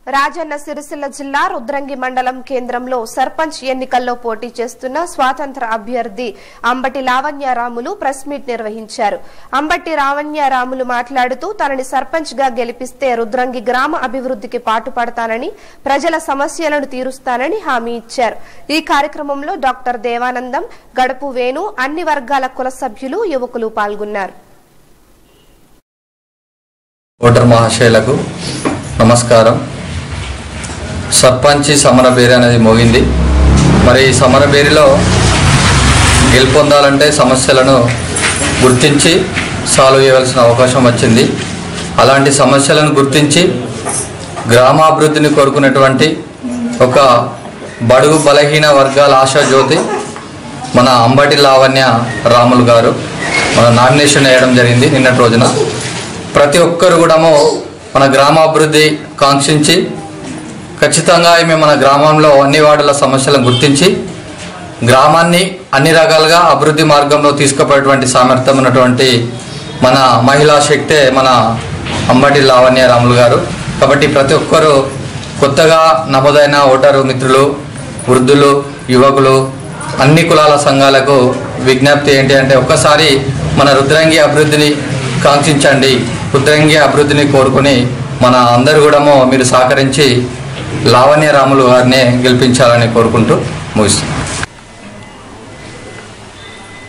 రాజన్న సిరిసిల్ల జిల్లా రుద్రంగి మండలం కేంద్రంలో సర్పంచ్ ఎన్నికల్లో పోటీ చేస్తున్న స్వాతంత్ర అభ్యర్థి అంబటి లావణ్యారాములు ప్రెస్ మీట్ నిర్వహించారు అంబటి లావణ్యారాములు మాట్లాడుతూ తనని సర్పంచ్ గా గెలిపిస్తే రుద్రంగి గ్రామ అభివృద్ధికి పాటుపడతానని ప్రజల సమస్యలను తీరుస్తానని హామీ ఇచ్చారు ఈ కార్యక్రమంలో డాక్టర్ దేవానందం గడపు వేణు అన్ని వర్గాల కుల సభ్యులు యువకులు పాల్గొన్నారు ఓటర్ మహాశయులకు నమస్కారం సర్పంచి సమరబేరి అనేది మోగింది మరి ఈ సమరబేరిలో గెలుపొందాలంటే సమస్యలను గుర్తించి సాల్వ్ చేయవలసిన అవకాశం వచ్చింది అలాంటి సమస్యలను గుర్తించి గ్రామాభివృద్ధిని కోరుకునేటువంటి ఒక బడుగు బలహీన వర్గాల ఆశాజ్యోతి మన అంబటి లావణ్య రాములు గారు మన నామినేషన్ వేయడం జరిగింది నిన్నటి రోజున ప్రతి ఒక్కరు కూడాము మన గ్రామాభివృద్ధి కాంక్షించి ఖచ్చితంగా ఈమె మన గ్రామంలో అన్ని వార్డుల సమస్యలను గుర్తించి గ్రామాన్ని అన్ని రకాలుగా అభివృద్ధి మార్గంలో తీసుకుపోయేటువంటి సామర్థ్యం ఉన్నటువంటి మన మహిళా శక్తే మన అంబటి లావణ్య రాములు గారు కాబట్టి ప్రతి ఒక్కరూ కొత్తగా నమోదైన ఓటరు మిత్రులు వృద్ధులు యువకులు అన్ని కులాల సంఘాలకు విజ్ఞప్తి ఏంటి అంటే ఒక్కసారి మన రుద్రంగి అభివృద్ధిని కాంక్షించండి రుద్రంగి అభివృద్ధిని కోరుకొని మన అందరు కూడాము మీరు సహకరించి లావణ్య రాములు గారిని గెలిపించాలని కోరుకుంటూ ముగిస్తున్నాం